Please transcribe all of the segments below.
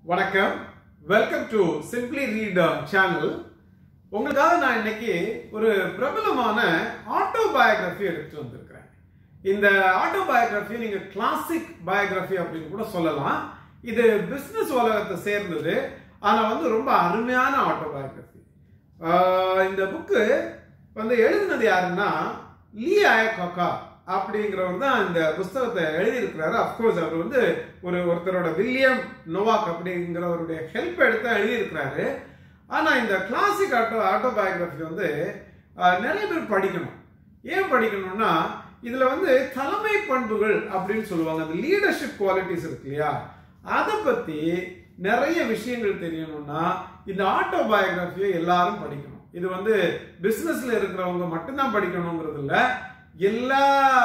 வணக்கம் welcome to simply read channel உங்களுக்காக நான் இன்னைக்கு ஒரு பிரபலமான ஆட்டோபயோகிராஃபி எடுத்து வந்திருக்கிறேன் இந்த ஆட்டோபயோகிராஃபி நீங்க கிளாசிக் பயோகிராஃபி அப்படின்னு கூட சொல்லலாம் இது பிசினஸ் உலகத்தை சேர்ந்தது ஆனா வந்து ரொம்ப அருமையான ஆட்டோபயோகிராஃபி இந்த புக்கு வந்து எழுதினது யாருன்னா லீ ஆயக்கோக்கா அப்படிங்கிறவர் தான் இந்த புஸ்தகத்தை எழுதியிருக்கிறாரு அப்கோர்ஸ் அவர் வந்து ஒரு ஒருத்தரோட வில்லியம் நோவாக் அப்படிங்கிறவருடைய ஹெல்ப் எடுத்து எழுதியிருக்கிறாரு ஆனா இந்த கிளாசிக் ஆட்டோ ஆட்டோபயோகிராஃபி வந்து அஹ், நிறைய பேர் படிக்கணும் ஏன் படிக்கணும்னா இதுல வந்து தலைமை பண்புகள் அப்படின்னு சொல்லுவாங்க அந்த லீடர்ஷிப் குவாலிட்டிஸ் இருக்கு இல்லையா அதை பத்தி நிறைய விஷயங்கள் தெரியணும்னா இந்த ஆட்டோபயோகிராஃபியை எல்லாரும் படிக்கணும் இது வந்து பிசினஸ்ல இருக்கிறவங்க மட்டும்தான் படிக்கணுங்கிறது இல்ல எல்லா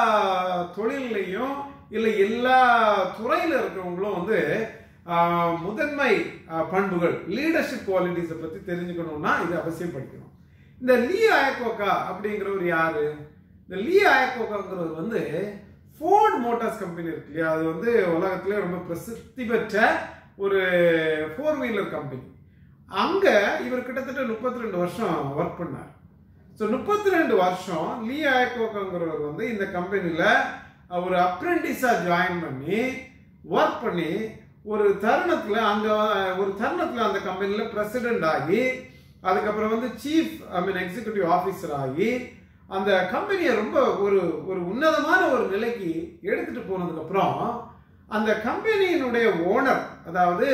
தொழிலையும் இல்லை எல்லா துறையில இருக்கிறவங்களும் வந்து ஆஹ், முதன்மை ஆஹ், பண்புகள் லீடர்ஷிப் குவாலிட்டிஸை பத்தி தெரிஞ்சுக்கணும்னா இது அவசியம் படிக்கணும் இந்த லீ ஆயக்கோக்கா அப்படிங்கிறவர் யாரு இந்த லீ ஆயக்கோக்காங்கிறவர் வந்து ஃபோர்ட் மோட்டார்ஸ் கம்பெனி இருக்கு இல்லையா அது வந்து உலகத்திலே ரொம்ப பிரசித்தி பெற்ற ஒரு ஃபோர் வீலர் கம்பெனி அங்க இவர் கிட்டத்தட்ட முப்பத்தி ரெண்டு வருஷம் ஒர்க் பண்ணார் ஸோ முப்பத்தி ரெண்டு வருஷம் லீ ஆயக்கோக்கங்கிறவர் வந்து இந்த கம்பெனியில் ஒரு அப்ரெண்டிஸாக ஜாயின் பண்ணி ஒர்க் பண்ணி ஒரு தருணத்தில் அங்கே ஒரு தருணத்தில் அந்த கம்பெனியில் பிரசிடென்ட் ஆகி அதுக்கப்புறம் வந்து chief I mean executive officer ஆகி அந்த கம்பெனியை ரொம்ப ஒரு ஒரு உன்னதமான ஒரு நிலைக்கு எடுத்துட்டு போனதுக்கப்புறம் அந்த கம்பெனியினுடைய ஓனர் அதாவது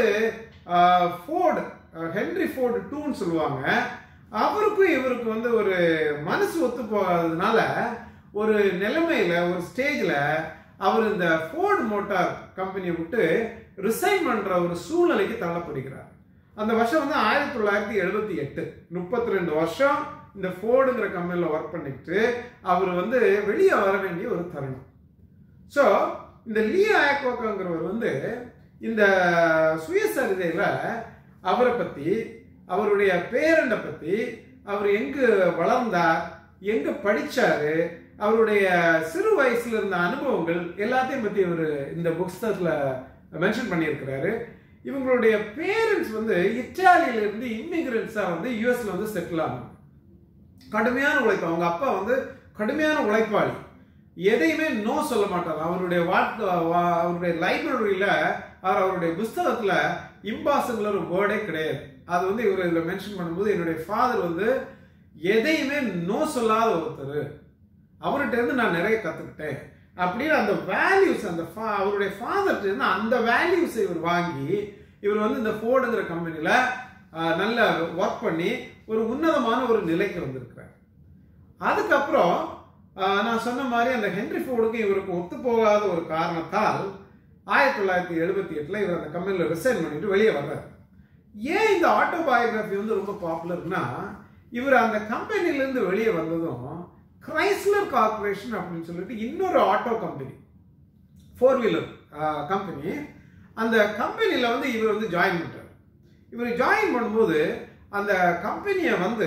ஃபோர்டு ஹென்ரி ஃபோர்டு டூன்னு சொல்லுவாங்க அவருக்கும் இவருக்கு வந்து ஒரு மனசு ஒத்து போகாததுனால ஒரு நிலைமையில ஒரு ஸ்டேஜில் அவர் இந்த ஃபோர்டு மோட்டார் கம்பெனியை விட்டு ரிசைன் பண்ற ஒரு சூழ்நிலைக்கு தள்ளப்படுகிறார் அந்த வருஷம் வந்து ஆயிரத்தி தொள்ளாயிரத்தி எழுபத்தி எட்டு முப்பத்தி ரெண்டு வருஷம் இந்த ஃபோர்டுங்கிற கம்பெனியில் ஒர்க் பண்ணிட்டு அவர் வந்து வெளியே வர வேண்டிய ஒரு தருணம் ஸோ இந்த லீ ஆயக்கோக்கங்கிறவர் வந்து இந்த சுயசரிதையில் அவரை பற்றி அவருடைய பேரண்டை பற்றி அவர் எங்கு வளர்ந்தார் எங்க படிச்சாரு அவருடைய சிறு வயசுல இருந்த அனுபவங்கள் எல்லாத்தையும் பற்றி இவர் இந்த புஸ்தகத்தில் மென்ஷன் பண்ணியிருக்கிறாரு இவங்களுடைய பேரண்ட்ஸ் வந்து இத்தாலியில இருந்து இமிகிரண்ட்ஸா வந்து யூஎஸ்ல வந்து செட்டில் ஆனாங்க கடுமையான உழைப்பு அவங்க அப்பா வந்து கடுமையான உழைப்பாளி எதையுமே நோ சொல்ல மாட்டார் அவருடைய வாழ்க்கை வா- அவருடைய லைப்ரரியில அவர் அவருடைய புஸ்தகத்துல இம்பாசிபிள் ஒரு வேர்டே கிடையாது அது வந்து இவர் இதுல மென்ஷன் பண்ணும்போது என்னுடைய ஃபாதர் வந்து எதையுமே நோ சொல்லாத ஒருத்தர் அவர்கிட்ட இருந்து நான் நிறைய கத்துக்கிட்டேன் அப்படின்னு அந்த வேல்யூஸ் அந்த fa- அவருடைய ஃபாதர்கிட்ட இருந்து அந்த வேல்யூஸ் இவர் வாங்கி இவர் வந்து இந்த ஃபோர்டுங்கிற கம்பெனில நல்ல ஒர்க் பண்ணி ஒரு உன்னதமான ஒரு நிலைக்கு வந்திருக்கிறார் அதுக்கப்புறம் ஆஹ், நான் சொன்ன மாதிரி அந்த ஹென்ரி ஃபோர்டுக்கு இவருக்கு ஒத்து போகாத ஒரு காரணத்தால் ஆயிரத்தி தொள்ளாயிரத்தி எழுபத்தி எட்டுல இவர் அந்த கம்பெனியில் ரிசைன் பண்ணிட்டு வெளியே வர்றாரு ஏன் இந்த ஆட்டோபயோகிராஃபி வந்து ரொம்ப பாப்புலர்னா இவர் அந்த கம்பெனிலேருந்து வெளியே வந்ததும் கிரைஸ்லர் கார்பரேஷன் அப்படின்னு சொல்லிட்டு இன்னொரு auto company four wheeler company அந்த கம்பெனியில் வந்து இவர் வந்து ஜாயின் பண்ணுறாரு இவர் ஜாயின் பண்ணும்போது அந்த கம்பெனியை வந்து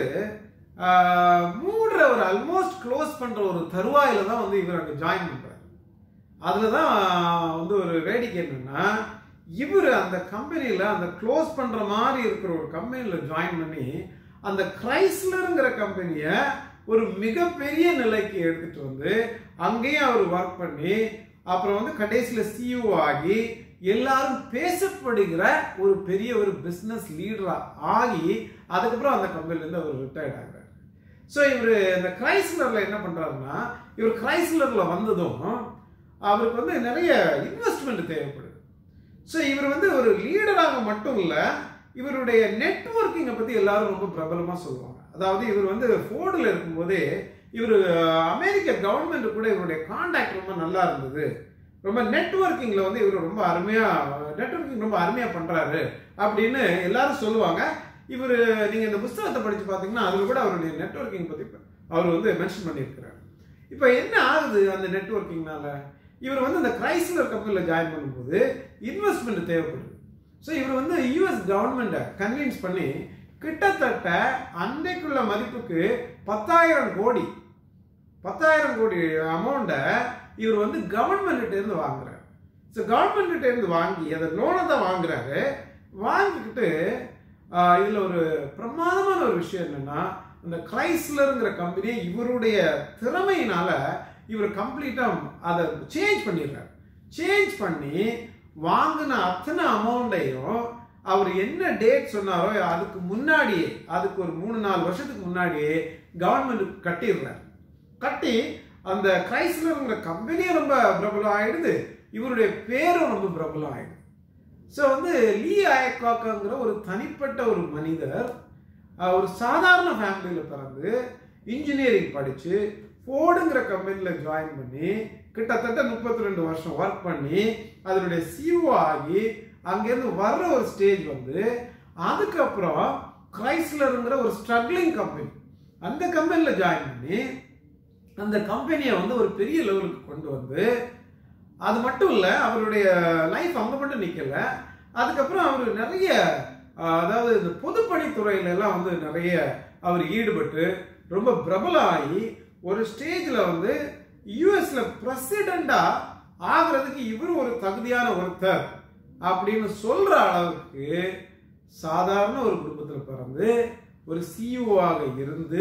ஆஹ், மூடுற ஒரு ஆல்மோஸ்ட் க்ளோஸ் பண்ணுற ஒரு தருவாயில தான் வந்து இவர் அங்கே ஜாயின் பண்ணுறாரு அதில் தான் வந்து ஒரு வேடிக்கை என்னன்னா இவர் அந்த கம்பெனியில் அந்த க்ளோஸ் பண்ணுற மாதிரி இருக்கிற ஒரு கம்பெனியில் ஜாயின் பண்ணி அந்த கிரைஸ்லருங்கிற கம்பெனியை ஒரு மிகப்பெரிய நிலைக்கு எடுத்துட்டு வந்து அங்கேயும் அவர் ஒர்க் பண்ணி அப்புறம் வந்து கடைசியில் சிஇஓ ஆகி எல்லாரும் பேசப்படுகிற ஒரு பெரிய ஒரு பிஸ்னஸ் லீடரா ஆகி அதுக்கப்புறம் அந்த கம்பெனிலேருந்து அவர் ரிட்டையர்ட் ஆகிறார் ஸோ இவர் இந்த கிரைஸ்லர்ல என்ன பண்றாருன்னா இவர் கிரைஸ்லர்ல வந்ததும் அவருக்கு வந்து நிறைய இன்வெஸ்ட்மெண்ட் தேவைப்படுது ஸோ இவர் வந்து ஒரு லீடராக மட்டும் இல்லை இவருடைய நெட்வொர்க்கிங்கை பற்றி எல்லாரும் ரொம்ப பிரபலமாக சொல்லுவாங்க அதாவது இவர் வந்து ஃபோர்டில் இருக்கும்போதே இவர் அமெரிக்க கவர்மெண்ட் கூட இவருடைய காண்டாக்ட் ரொம்ப நல்லா இருந்தது ரொம்ப நெட்வொர்க்கிங்கில் வந்து இவர் ரொம்ப அருமையாக நெட்வொர்க்கிங் ரொம்ப அருமையாக பண்ணுறாரு அப்படின்னு எல்லாரும் சொல்லுவாங்க இவர் நீங்கள் இந்த புஸ்தகத்தை படித்து பார்த்தீங்கன்னா அதில் கூட அவருடைய நெட்வொர்க்கிங் பற்றி அவர் வந்து மென்ஷன் பண்ணியிருக்கிறார் இப்போ என்ன ஆகுது அந்த நெட்வொர்க்கிங்னால இவர் வந்து இந்த கிரைஸ்லர் கம்பெனியில் ஜாயின் பண்ணும்போது இன்வெஸ்ட்மெண்ட் தேவைப்படுது ஸோ இவர் வந்து யூஎஸ் கவர்மெண்ட்டை கன்வின்ஸ் பண்ணி கிட்டத்தட்ட அன்றைக்குள்ள மதிப்புக்கு பத்தாயிரம் கோடி பத்தாயிரம் கோடி அமௌண்ட்டை இவர் வந்து கவர்மெண்ட்டு இருந்து வாங்குறாரு ஸோ கவர்மெண்ட்டு இருந்து வாங்கி அதை லோனை தான் வாங்குறாரு வாங்கிக்கிட்டு ஆஹ், இதுல ஒரு பிரமாதமான ஒரு விஷயம் என்னன்னா இந்த கிரைஸ்லருங்கிற கம்பெனி இவருடைய திறமையினால இவர் கம்ப்ளீட்டா அதை சேஞ்ச் பண்ணிடுறாரு சேஞ்ச் பண்ணி வாங்கின அத்தனை அமௌண்ட்டையும் அவர் என்ன டேட் சொன்னாரோ அதுக்கு முன்னாடியே அதுக்கு ஒரு மூணு நாலு வருஷத்துக்கு முன்னாடியே கவர்மெண்ட் கட்டிடுறாரு கட்டி அந்த கிரைஸ்லருங்கிற கம்பெனியும் ரொம்ப பிரபலம் ஆயிடுது இவருடைய பேரும் ரொம்ப பிரபலம் ஆயிடுது ஸோ வந்து லீ ஆயக்காக்கங்கிற ஒரு தனிப்பட்ட ஒரு மனிதர் அஹ், ஒரு சாதாரண ஃபேமிலியில் பிறந்து இன்ஜினியரிங் படித்து ஃபோர்டுங்கிற கம்பெனியில் ஜாயின் பண்ணி கிட்டத்தட்ட முப்பத்தி ரெண்டு வருஷம் ஒர்க் பண்ணி அதனுடைய சிஓ ஆகி அங்கேருந்து வர்ற ஒரு ஸ்டேஜ் வந்து அதுக்கப்புறம் கிரைஸ்லருங்கிற ஒரு ஸ்ட்ரகிளிங் கம்பெனி அந்த கம்பெனியில் ஜாயின் பண்ணி அந்த கம்பெனியை வந்து ஒரு பெரிய லெவலுக்கு கொண்டு வந்து அது மட்டும் இல்லை அவருடைய லைஃப் அங்கே மட்டும் நிற்கல அதுக்கப்புறம் அவர் நிறைய ஆஹ், அதாவது இந்த பொதுப்பணித்துறையில எல்லாம் வந்து நிறைய அவர் ஈடுபட்டு ரொம்ப பிரபலம் ஆகி ஒரு ஸ்டேஜில் வந்து யூஎஸ்ல பிரசிடெண்டா ஆகிறதுக்கு இவர் ஒரு தகுதியான ஒருத்தர் அப்படின்னு சொல்ற அளவுக்கு சாதாரண ஒரு குடும்பத்தில் பிறந்து ஒரு சிஇஓவாக இருந்து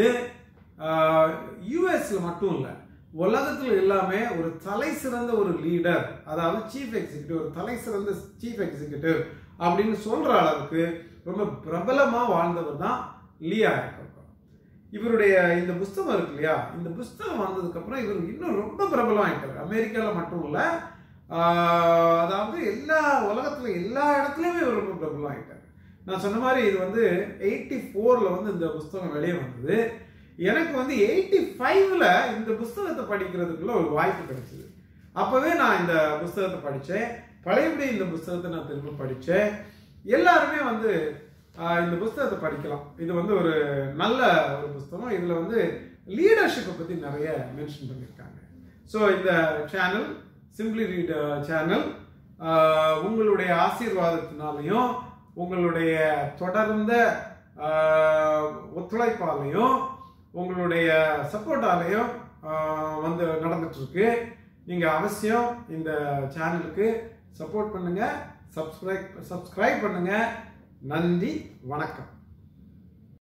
யூஎஸ்ல மட்டும் இல்லை உலகத்தில் எல்லாமே ஒரு தலை சிறந்த ஒரு லீடர் அதாவது சீஃப் எக்ஸிகியூட்டிவ் ஒரு தலை சிறந்த சீஃப் எக்ஸிகியூட்டிவ் அப்படின்னு சொல்ற அளவுக்கு ரொம்ப பிரபலமா வாழ்ந்தவர் தான் லியா ஆயக்கர் இவருடைய இந்த புஸ்தகம் இருக்கு இல்லையா இந்த புஸ்தகம் வந்ததுக்கு அப்புறம் இவர் இன்னும் ரொம்ப பிரபலம் ஆயிட்டார் அமெரிக்கால மட்டும் இல்ல ஆஹ், அதாவது எல்லா உலகத்துல எல்லா இடத்துலயுமே இவர் ரொம்ப பிரபலம் ஆயிட்டார் நான் சொன்ன மாதிரி இது வந்து எயிட்டி ஃபோர்ல வந்து இந்த புஸ்தகம் வெளியே வந்தது எனக்கு வந்து எயிட்டி ஃபைவ்ல இந்த புஸ்தகத்தை படிக்கிறதுக்குள்ள ஒரு வாய்ப்பு கிடைச்சது அப்பவே நான் இந்த புஸ்தகத்தை படித்தேன் பழையபடி இந்த புஸ்தகத்தை நான் திரும்ப படித்தேன் எல்லாருமே வந்து ஆஹ், இந்த புஸ்தகத்தை படிக்கலாம் இது வந்து ஒரு நல்ல ஒரு புஸ்தகம் இதில் வந்து லீடர்ஷிப்பை பற்றி நிறைய மென்ஷன் பண்ணியிருக்காங்க ஸோ இந்த சேனல் சிம்பிளி ரீட் சேனல் உங்களுடைய ஆசீர்வாதத்தினாலையும் உங்களுடைய தொடர்ந்த ஆஹ், ஒத்துழைப்பாலையும் உங்களுடைய சப்போர்ட்டாலையும் வந்து நடந்துட்டு இருக்கு நீங்க அவசியம் இந்த சேனலுக்கு சப்போர்ட் பண்ணுங்க சப்ஸ்கிரைப் சப்ஸ்கிரைப் பண்ணுங்க நன்றி வணக்கம்